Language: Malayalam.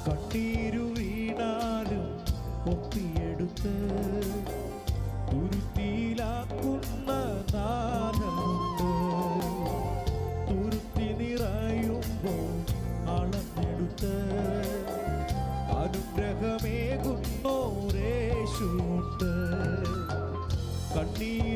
കണ്ണീരു വീണാലും ഒപ്പിയെടുത്ത് തുരുത്തിയിലാക്കുന്ന നാഥനുണ്ട് തുരുത്തി നിറയുമ്പോൾ അളന്നെടുത്ത് അനുഗ്രഹമേകുന്നോരേശുണ്ട് കണ്ണീർ